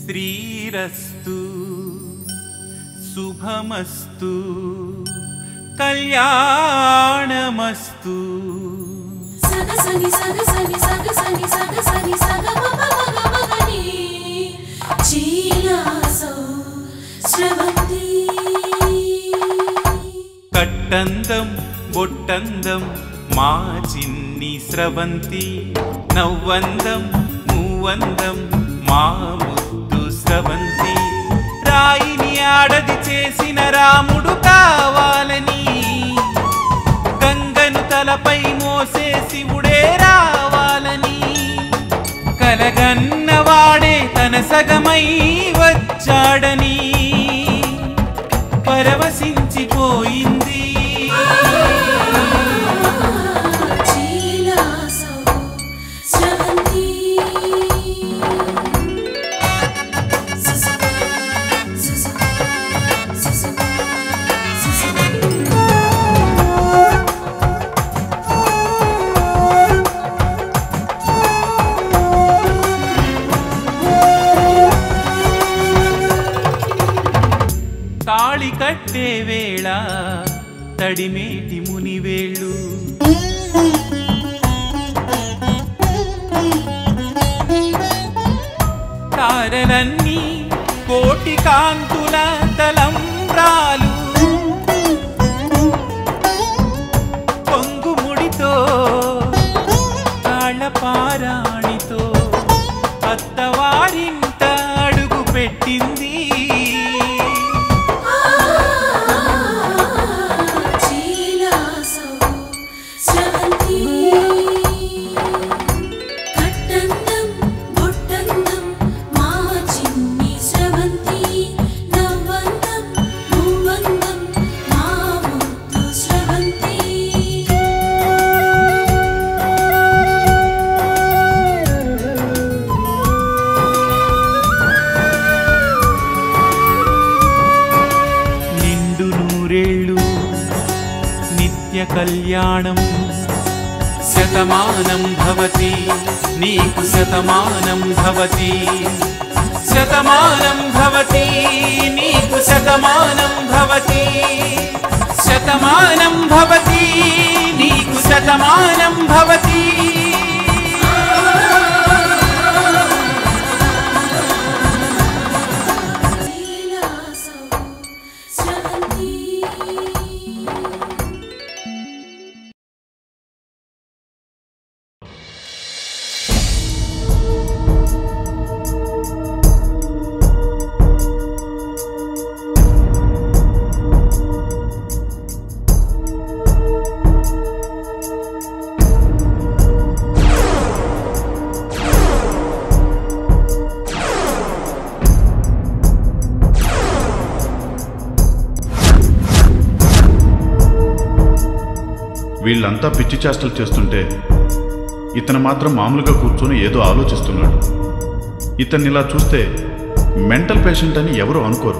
శ్రీరస్తు శుభమస్తు కళ్యాణమస్తు సగ సని సగ సని సగ సని సగ సని సగ మగ మగ మగని చీలాసో స్రవంతి కట్టందం బొట్టందం మా చిన్ని స్రవంతి నవ్వందం మూవందం మా ముద్దు స్రవంతి రాయిని ఆడది చేసిన రాముడు కావాలని గంగను తలపై మోసే శివుడే రావాలని కలగన్నవాడే తన సగమై వచ్చాడని పరవశించిపోయింది చీలాసో స్రవంతి సుసు సుసు సుసు సుసు తాళి కట్టే వేళ తడిమేటి మునివేళ్ళు తారలన్నీ కోటి కాంతుల తలంబ్రాలు పొంగుముడితో తాళపారాణితో అత్తవారింట అడుగు పెట్టింది చీలాసో స్రవంతి కట్టందం బొట్టందం మా చిన్ని స్రవంతి నవ్వందం మూవందం మా ముద్దు స్రవంతి నిండు నూరేళ్ళు నిత్య కళ్యాణం శతమానం భవతి నీకు శతమానం భవతి శతమానం భవతి నీకు శతమానం భవతి శతమానం భవతి నీకు శతమానం భవతి చీలాసో స్రవంతి వీళ్ళంతా పిచ్చి చేష్టలు చేస్తుంటే ఇతను మాత్రం మామూలుగా కూర్చొని ఏదో ఆలోచిస్తున్నాడు ఇతన్ని ఇలా చూస్తే మెంటల్ పేషెంట్ అని ఎవరు అనుకోరు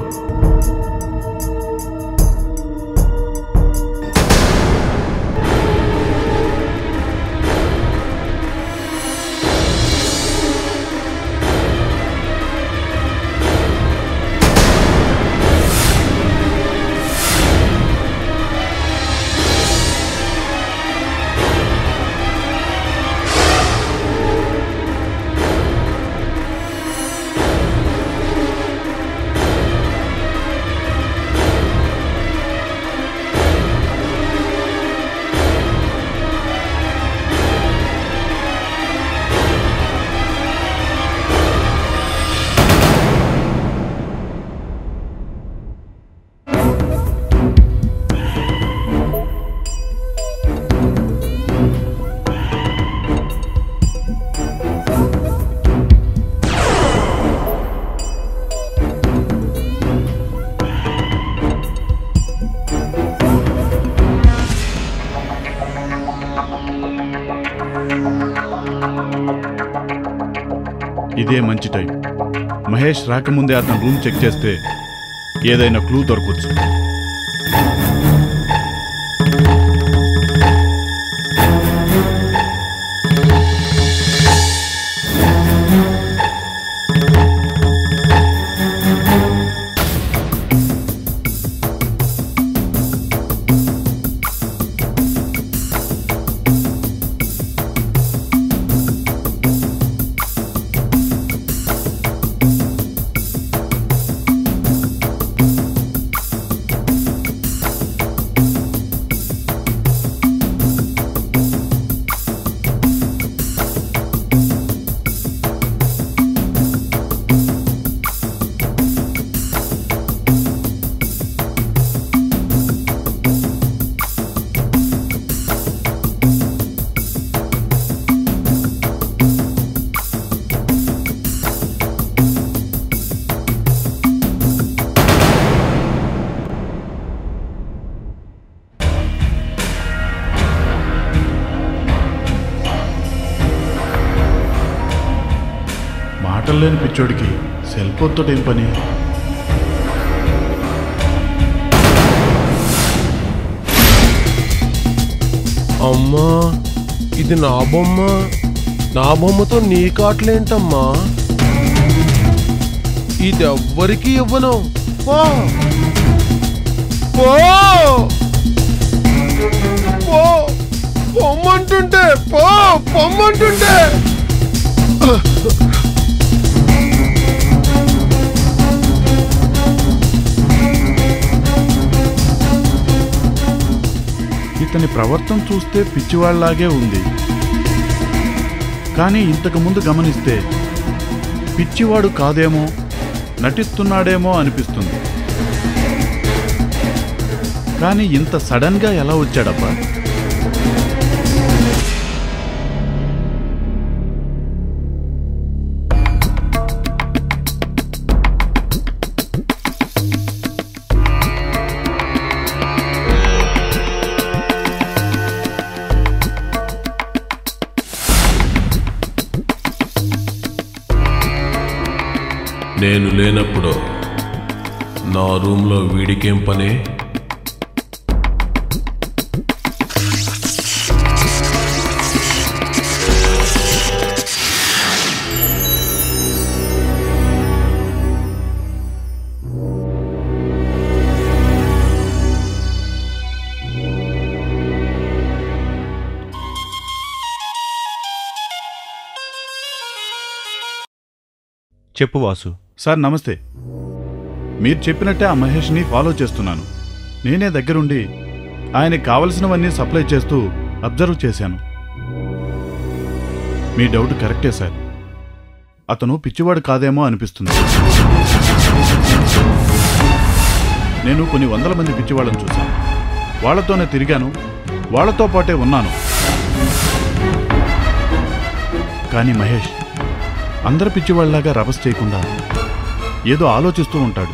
ఇదే మంచి టైం మహేష్ రాకముందే అతను రూమ్ చెక్ చేస్తే ఏదైనా క్లూ దొరకవచ్చు మాటలు లేని పిచ్చోడికి సెల్ ఫోన్తో ఏం పని అమ్మా ఇది నా బొమ్మ నా బొమ్మతో నీ కాట్లేంటమ్మా ఇది ఎవ్వరికి ఇవ్వను పో పో పో పొమ్మంటుంటే పో పొమ్మంటుంటే ఇతని ప్రవర్తన చూస్తే పిచ్చివాళ్లాగే ఉంది కానీ ఇంతకు ముందు గమనిస్తే పిచ్చివాడు కాదేమో నటిస్తున్నాడేమో అనిపిస్తుంది కానీ ఇంత సడన్గా ఎలా వచ్చాడబ్బా నేను లేనప్పుడు నా రూమ్లో వీడికేం పని చెప్పు వాసు సార్ నమస్తే మీరు చెప్పినట్టే ఆ మహేష్ని ఫాలో చేస్తున్నాను నేనే దగ్గరుండి ఆయనకి కావలసినవన్నీ సప్లై చేస్తూ అబ్జర్వ్ చేశాను మీ డౌట్ కరెక్టే సార్ అతను పిచ్చివాడు కాదేమో అనిపిస్తుంది నేను కొన్ని వందల మంది పిచ్చివాళ్ళని చూశాను వాళ్ళతోనే తిరిగాను వాళ్ళతో పాటే ఉన్నాను కానీ మహేష్ అందరి పిచ్చివాళ్లాగా రభస్ చేయకుండా ఏదో ఆలోచిస్తూ ఉంటాడు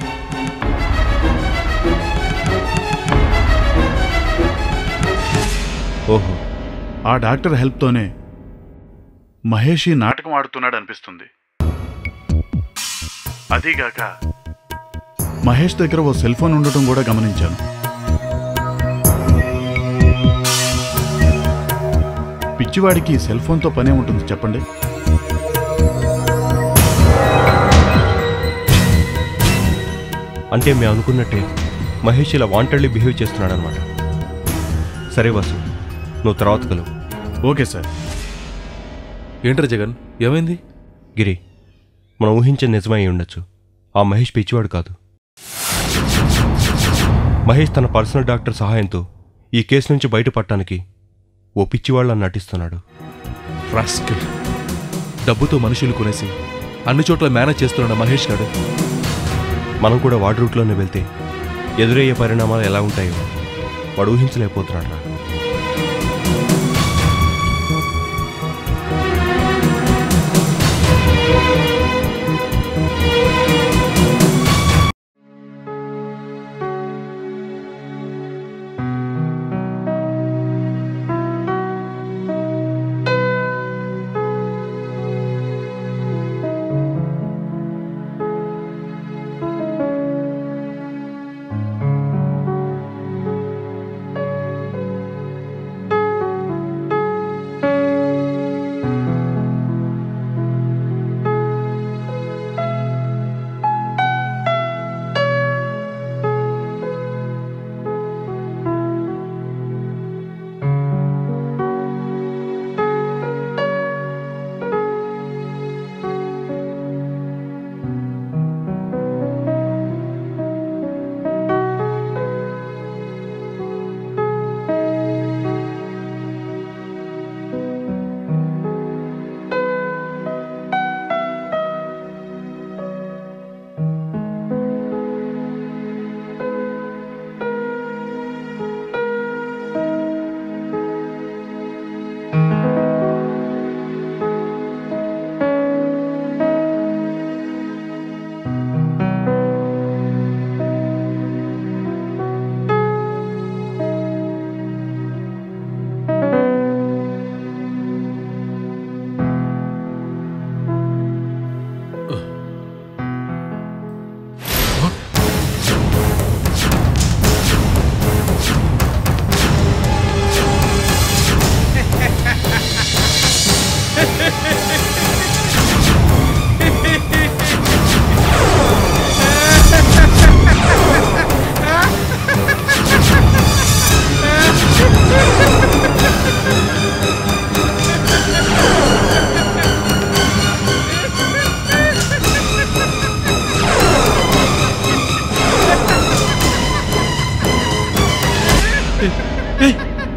ఓహో ఆ డాక్టర్ హెల్ప్తోనే మహేష్ ఈ నాటకం ఆడుతున్నాడు అనిపిస్తుంది అదీగాక మహేష్ దగ్గర ఓ సెల్ ఫోన్ ఉండటం కూడా గమనించాను పిచ్చివాడికి సెల్ ఫోన్తో పనే ఉంటుంది చెప్పండి అంటే మేము అనుకున్నట్టే మహేష్ ఇలా వాంటెడ్లీ బిహేవ్ చేస్తున్నాడు అనమాట సరే వాసు నువ్వు తర్వాత కలువు ఓకే సార్ ఏంట్రా జగన్ ఏమైంది గిరి మనం ఊహించేది నిజమై ఉండొచ్చు ఆ మహేష్ పిచ్చివాడు కాదు మహేష్ తన పర్సనల్ డాక్టర్ సహాయంతో ఈ కేసు నుంచి బయటపడటానికి ఓ పిచ్చివాళ్ళని నటిస్తున్నాడు రాస్కల్ డబ్బుతో మనుషులు కొనేసి అన్ని చోట్ల మేనేజ్ చేస్తున్నాడు మహేష్ గారు మనం కూడా వాడి రూట్లోనే వెళ్తే ఎదురయ్యే పరిణామాలు ఎలా ఉంటాయో వాడు ఊహించలేకపోతున్నాడు రా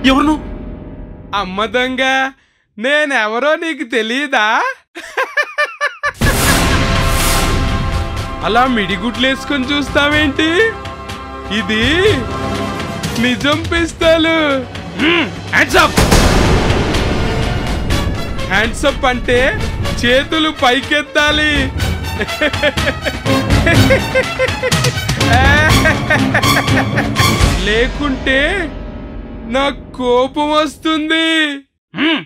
ఎవరు నువ్వు అమ్మ దొంగ నేనెవరో నీకు తెలియదా అలా మిడిగుడ్లేసుకొని చూస్తావేంటి ఇది నిజం పిస్తాలు హ్యాండ్సప్ హ్యాండ్సప్ అంటే చేతులు పైకెత్తాలి లేకుంటే నాకు కోపం వస్తుంది హ్మ్.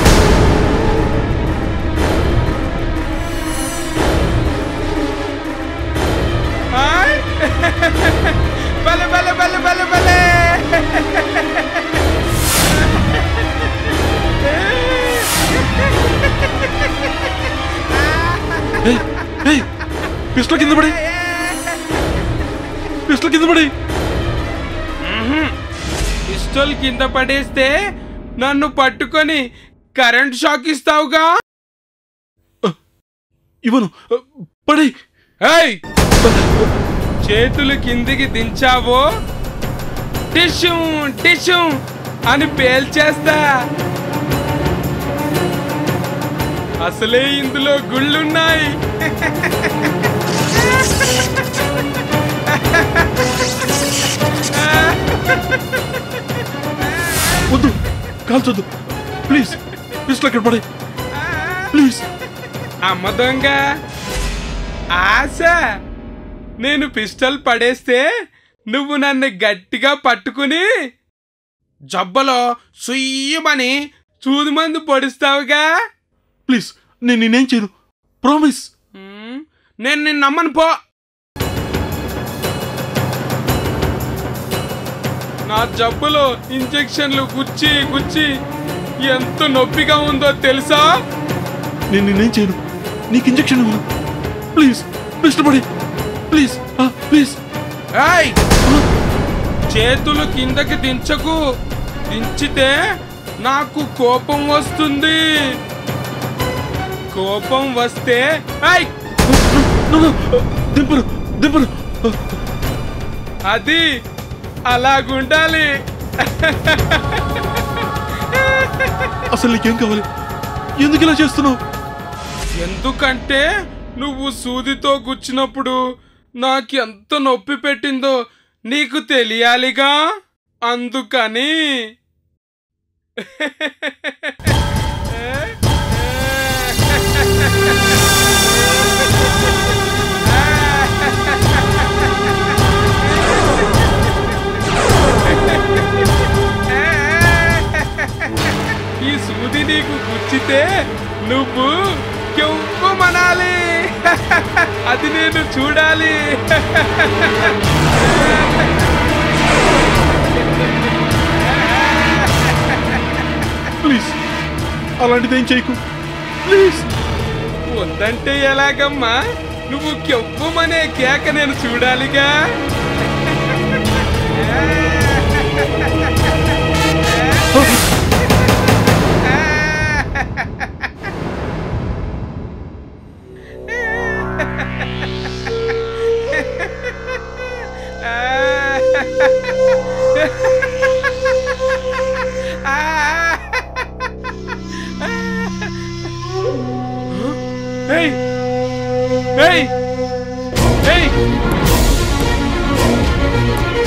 హాయ్. భలే భలే భలే భలే భలే ఏయ్, ఏయ్, పిస్టల్ కింద పడి పిస్టల్ కింద పడి పిస్టల్ కింద పడేస్తే నన్ను పట్టుకొని కరెంట్ షాక్ ఇస్తావుగా ఇవ్వను పడి ఏయ్ చేతులు కిందికి దించావో టిష్యూ టిష్యూ అని పేల్చేస్తా అసలే ఇందులో గుళ్ళున్నాయి వద్దు కాల్చొద్దు ప్లీజ్ పిస్టల్ అక్కడ పడి ప్లీజ్ అమ్మ దొంగ ఆశ నేను పిస్టల్ పడేస్తే నువ్వు నన్ను గట్టిగా పట్టుకుని జబ్బలో సుయ్యమని సూది మందు పొడుస్తావుగా ప్లీజ్ నేను నేనేం చేయను ప్రామిస్ హ్మ్, నేను నిన్ను నమ్మను పో నా జబ్బులో ఇంజెక్షన్లు గుచ్చి గుచ్చి ఎంత నొప్పిగా ఉందో తెలుసా నేను నేనేం చేయను నీకు ఇంజెక్షన్ ఇవ్వను ప్లీజ్ పిస్టల్ పడి ప్లీజ్ ప్లీజ్ ఏయ్! చేతులు కిందకి దించకు దించితే నాకు కోపం వస్తుంది కోపం వస్తే ఏయ్! దింపరు దింపరు అది అలాగుండాలి అసలు నీకేం కావాలి ఎందుకు ఇలా చేస్తున్నావు ఎందుకంటే నువ్వు సూదితో గుచ్చినప్పుడు నాకు ఎంత నొప్పి పెట్టిందో నీకు తెలియాలిగా అందుకని ఈ సూది నీకు గుచ్చితే నువ్వు మనాలి అది నేను చూడాలి ప్లీజ్ అలాంటిది ఏం చేయకు ప్లీజ్ వద్దంటే ఎలాగమ్మా నువ్వు కెవ్వమనే కేక నేను చూడాలిగా Hey! Hey! Hey!